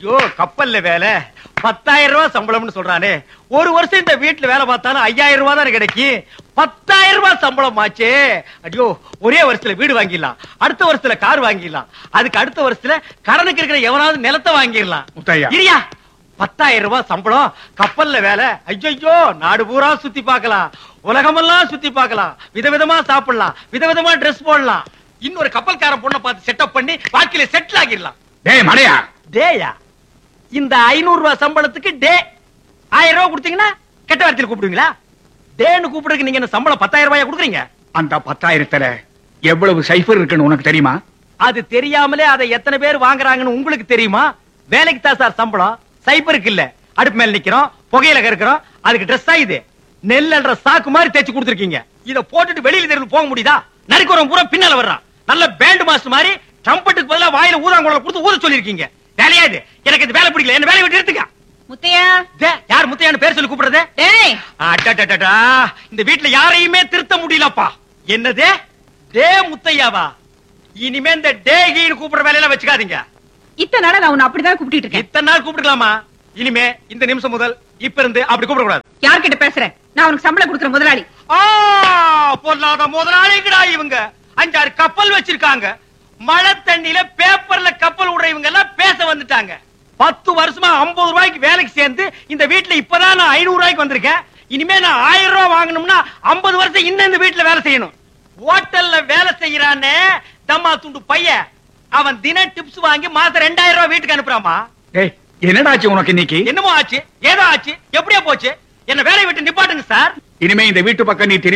ஐயோ கப்பல்ல வேலை பத்தாயிரம் ரூபாய் சம்பளம்னு சொல்றானே ஒரு வருஷம் இந்த வீட்டுல வேலை பார்த்தாலும் ஐயாயிரம் ரூபாய் தானே கிடைக்கும் பத்தாயிரம் ரூபாய் சம்பளம் ஆச்சே ஐயோ ஒரே வருஷத்துல வீடு வாங்கிடலாம் அடுத்த வருஷத்துல கார் வாங்கிடலாம் அதுக்கு அடுத்த வருஷத்துல கடனுக்கு இருக்கிற எவனாவது நிலத்தை வாங்கிடலாம் முத்தையா. இரியா பத்தாயிரம் ரூபாய் சம்பளம் கப்பல்ல வேலை ஐயோ நாடு பூரா சுத்தி பார்க்கலாம் உலகமெல்லாம் சுத்தி பார்க்கலாம் விதவிதமா சாப்பிடலாம் விதவிதமா ட்ரெஸ் போடலாம் இன்னொரு கப்பல்கார பொண்ணை பார்த்து செட்டப் பண்ணி வாழ்க்கையில செட்டில் ஆகிடலாம் டேய் மடையா டேயா இந்த ஐநூறு ரூபாய் சம்பளத்துக்கு டே ஆயிரம் ரூபாய் கொடுத்தீங்கன்னா கெட்ட வார்த்தையில் கூப்பிடுவீங்களா டேன்னு கூப்பிடுறதுக்கு நீங்க என்ன சம்பளம் பத்தாயிரம் ரூபாயா கொடுக்குறீங்க அந்த பத்தாயிரத்துல எவ்வளவு சைஃபர் இருக்குன்னு உனக்கு தெரியுமா அது தெரியாமலே அதை எத்தனை பேர் வாங்குறாங்கன்னு உங்களுக்கு தெரியுமா வேலைக்கு தான் சார் சம்பளம் சைபருக்கு இல்ல அடுப்பு மேல நிக்கிறோம் புகையில கறக்கிறோம் அதுக்கு ட்ரெஸ் இது நெல்லுன்ற சாக்கு மாதிரி தேச்சு கொடுத்துருக்கீங்க இத போட்டுட்டு வெளியில தெருவில் போக முடியுதா நறுக்குறவன் பூரா பின்னால வர்றான் நல்ல பேண்ட் மாஸ்டர் மாதிரி ட்ரம்பட்டுக்கு பதிலா வாயில ஊதாங்குழல கொடுத்து ஊத சொல்லிருக்கீங்க வேலையா இது எனக்கு இந்த வேலை பிடிக்கல என்ன வேலையை விட்டு எடுத்துக்க முத்தையா டே, யார் முத்தையான்னு பேர் சொல்லி கூப்பிடுறது டேய் அடடடடா, இந்த வீட்ல யாரையுமே திருத்த முடியலப்பா என்னது டே முத்தையாவா இனிமே இந்த டே கீன்னு கூப்பிடுற வேலையெல்லாம் வச்சுக்காதீங்க இத்தனை நாளா நான் உன்னை அப்படிதான் கூப்பிட்டு இருக்கேன் இத்தனை நாள் கூப்பிட்டுக்கலாமா இனிமே இந்த நிமிஷம் முதல் இப்ப இருந்து அப்படி கூப்பிட கூடாது யார்கிட்ட பேசுறேன் நான் உனக்கு சம்பளம் கொடுக்குற முதலாளி ஆ, பொல்லாத முதலாளிங்கடா இவங்க அஞ்சாறு கப்பல் வச்சிருக்காங்க மழை தண்ணியில பேப்பர்ல கப்பல் விடுற இவங்க எல்லாம் பேச வந்துட்டாங்க பத்து வருஷமா ஐம்பது ரூபாய்க்கு வேலைக்கு சேர்ந்து இந்த வீட்டுல இப்பதான் நான் ஐநூறு ரூபாய்க்கு வந்திருக்கேன் இனிமே நான் ஆயிரம் ரூபாய் வாங்கணும்னா ஐம்பது வருஷம் இன்னும் இந்த வீட்டுல வேலை செய்யணும் ஹோட்டல்ல வேலை செய்யறானே தம்மா துண்டு பையன் அவன் தின டிப்ஸ் வாங்கி மாசம் ரெண்டாயிரம் ரூபாய் வீட்டுக்கு அனுப்புறாமா டேய் என்னடாச்சு உனக்கு இன்னைக்கு என்னமோ ஆச்சு ஏதோ ஆச்சு எப்படியோ போச்சு என்ன வேலையை விட்டு நிப்பாட்டுங்க சார் இனிமே இந்த வீட்டு பக்கம் நீ